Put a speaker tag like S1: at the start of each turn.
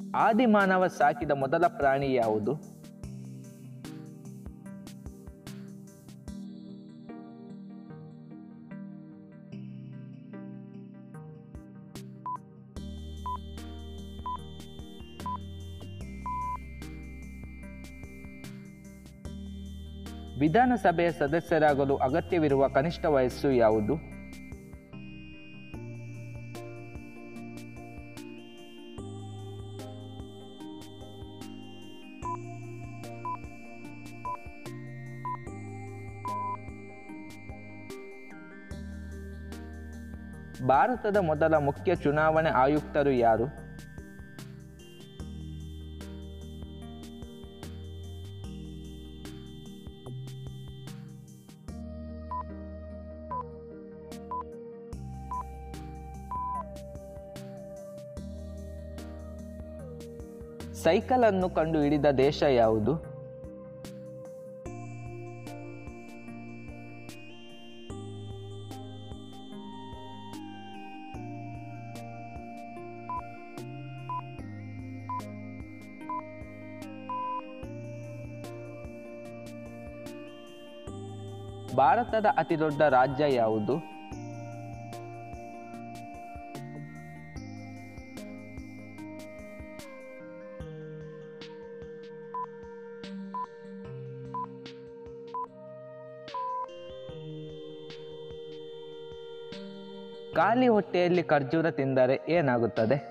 S1: ಆದಿಮಾನವ ಸಾಕಿದ ಮೊದಲ ಪ್ರಾಣಿ ಯಾವುದು ವಿಧಾನಸಭೆಯ ಸದಸ್ಯರಾಗಲು ಅಗತ್ಯವಿರುವ ಕನಿಷ್ಠ ವಯಸ್ಸು ಯಾವುದು ಭಾರತದ ಮೊದಲ ಮುಖ್ಯ ಚುನಾವಣೆ ಆಯುಕ್ತರು ಯಾರು ಸೈಕಲ್ ಅನ್ನು ಕಂಡು ಹಿಡಿದ ದೇಶ ಯಾವುದು ಭಾರತದ ಅತಿದೊಡ್ಡ ರಾಜ್ಯ ಯಾವುದು ಖಾಲಿ ಹೊಟ್ಟೆಯಲ್ಲಿ ಖರ್ಜೂರ ತಿಂದರೆ ಏನಾಗುತ್ತದೆ